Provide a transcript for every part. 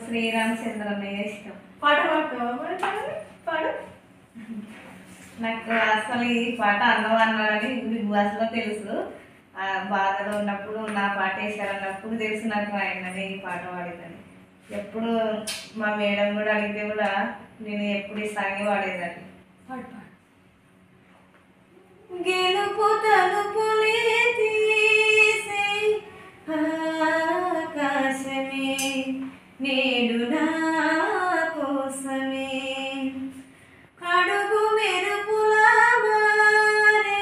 శ్రీరామచంద్రన్నయ్య ఇష్టం పాట పాడతావా మరి పాడు? పాడు నాకు అసలు ఈ పాట అన్నం అన్నాడని బిగ్ బాస్లో తెలుసు ఆ బాధలో ఉన్నప్పుడు నా పాట వేశారన్నప్పుడు తెలుసు నాకు ఆయననే ఈ పాట పాడేదని ఎప్పుడు మా మేడం కూడా అడిగితే కూడా నేను ఎప్పుడు ఈ సాంగే పాడేదాన్ని పాడు పాడు గెలుపు తలుపులే తీసే ఆకాశమే నేడు నా కోసమే అడుగు మెరుపులా మారే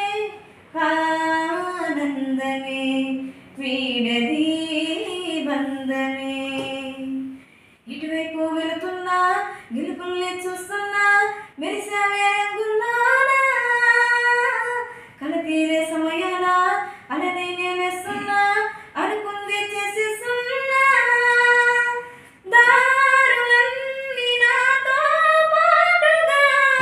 ఆనందమే వీడది బంధమే ఇటువైపు వెళుతున్నా గెలుపుల్ని చూస్తున్నా మెరిసావే రంగుల్లోనా కల తీరే సమయాన అలనే నేనేస్తున్నా అనుకుంది చేసేస్తున్నా దారులన్నీ నాతో పాటుగా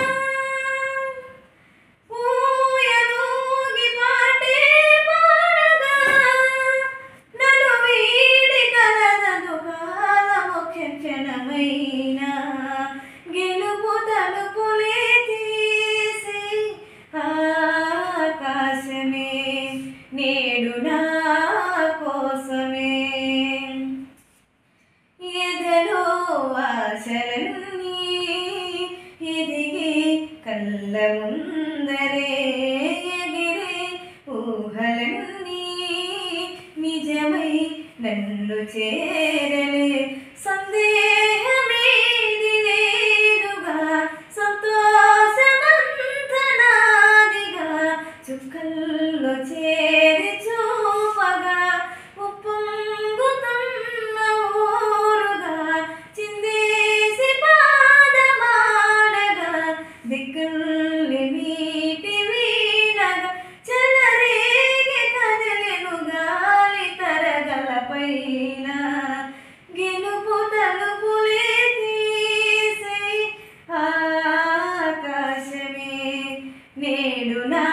ఊయలూగి పాటే పాడగా నన్ను వీడి కలదను కాలము క్షణమైన గెలుపు తలుపులే తీసి ఆకాశమే నేడు నా కోసమే ఎదలో ఆశలన్నీ ఎదిగి కళ్ళ ముందరే ఎగిరే ఊహలన్నీ నిజమై నన్ను చేరలే సందేహమేది లేదుగా సంతోషమంతనాదిగా చుక్కల్లో చేరి చూపగా ఉప్పొంగుతున్న ఊరుగా చిందేసి పాదమాడగా దిక్కుల్ని మీటి వీణగా చెలరేగి కదిలెను గాలి తరగల పైన గెలుపు తలుపులే తీసే ఆకాశమే నేడు నా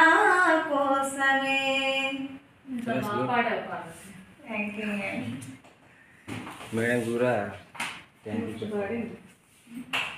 కోసమే ఇంత బాగా పాడావు పాడు థ్యాంక్ యూ మేడం కూడా థ్యాంక్ యూ పాడింది